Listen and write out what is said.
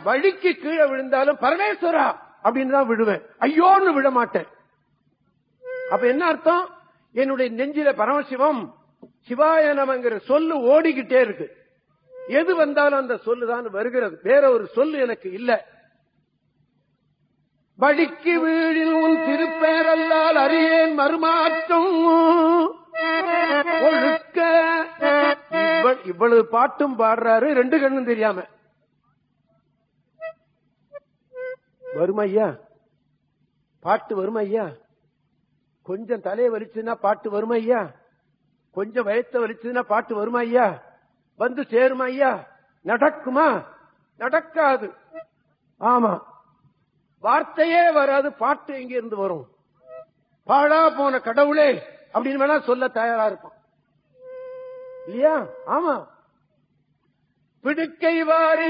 வழிக்கு கீழே விழுந்தாலும் பரமேஸ்வரா அப்படின்னு தான் விழுவேன் ஐயோன்னு விழ மாட்டேன் அப்ப என்ன அர்த்தம் என்னுடைய நெஞ்சில பரமசிவம் சிவாய நமங்கிற சொல்லு ஓடிக்கிட்டே இருக்கு எது வந்தாலும் அந்த சொல்லுதான் வருகிறது வேற ஒரு சொல்லு எனக்கு இல்ல வழிக்கு வீழில் உன் திருப்பேரல்லால் அறியேன் மறுமாற்றம் ஒழுக்க இவ்வ- இவ்வளவு பாட்டும் பாடுறாரு ரெண்டு கண்ணும் தெரியாம வருமா ஐயா பாட்டு வருமா ஐயா கொஞ்சம் தலையை வலிச்சுன்னா பாட்டு வருமா ஐயா கொஞ்சம் வயத்த வலிச்சுன்னா பாட்டு வருமா ஐயா வந்து சேருமா ஐயா நடக்குமா நடக்காது ஆமா வார்த்தையே வராது பாட்டு எங்க இருந்து வரும் பாழா போன கடவுளே அப்படின்னு வேணா சொல்ல தயாரா இருப்பான் இல்லையா ஆமா பிடுக்கை வாரி